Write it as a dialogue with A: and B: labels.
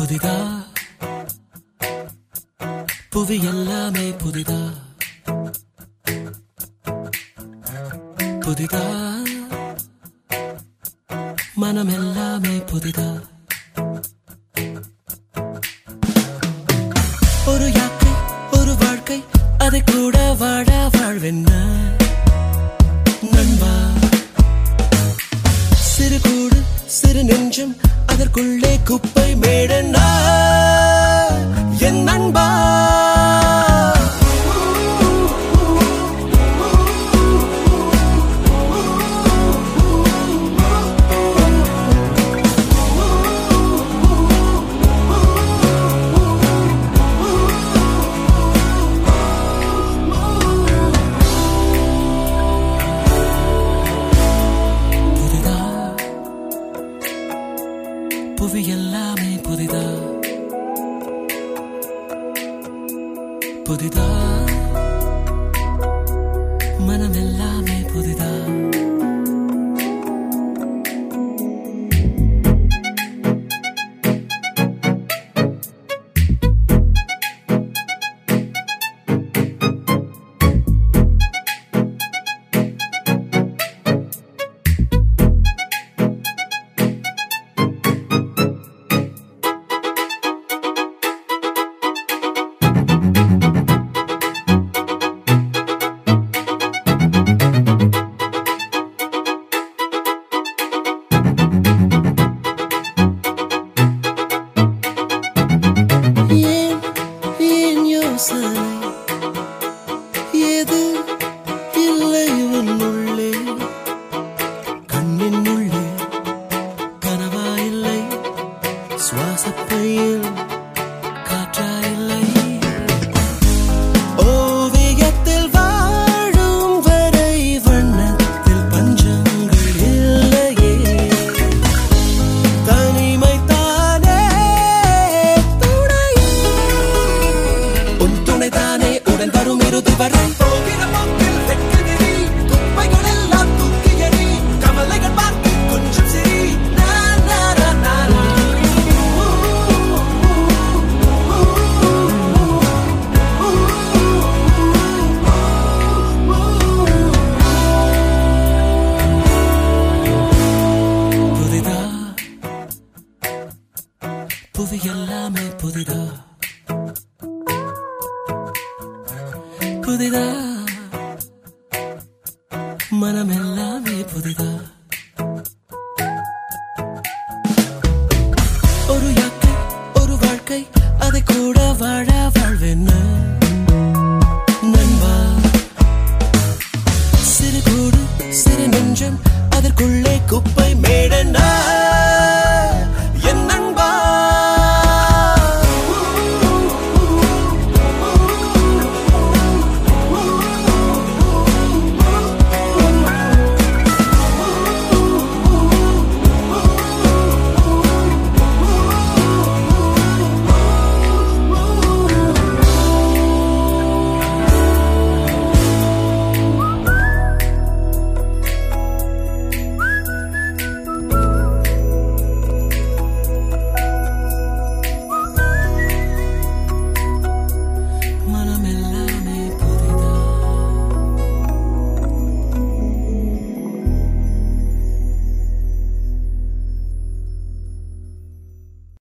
A: புதிதா புவி எல்லாமே புதிதா புதிதா மனம் எல்லாமே புதிதா ஒரு யாக்கை ஒரு வாழ்க்கை அதை கூட வாழ வாழ்வென்ன நண்பா சிறு கூடு சிறு நெஞ்சம் அதற்குள்ளே குப்பை மேடனா என் நண்பா புதிதா புவி எல்லாமே புதிதா புதிதா மனம் எல்லாமே புதிதா ஏன் ஏன் யோசனை ஏது இல்லை உன்னுள்ளே கண்ணின் உள்ளே கனவா இல்லை சுவாசப்பையில் காற்றா இல்லை ஓவியத்தில் வாழும் வரை வண்ணத்தில் பஞ்சங்கள் இல்லையே தனிமை தானே துணை உன் துணை தானே உடன் வரும் இறுதி வரை போகிற போக்கில் வெட்ககிரி குப்பைகள் எல்லாம் தூக்கி எறி கவலைகள் பார்த்து கொஞ்சம் சிரி நா, நா, நா, நா, நா. புதிதா புவி எல்லாமே புதிதா புதிதா மனம் எல்லாமே புதிதா ஒரு யாக்கை ஒரு வாழ்க்கை அதை கூட வாழ வாழ்வென்ன நண்பா சிறு கூடு சிறு நெஞ்சம் அதற்குள்ளே குப்பை மேடனா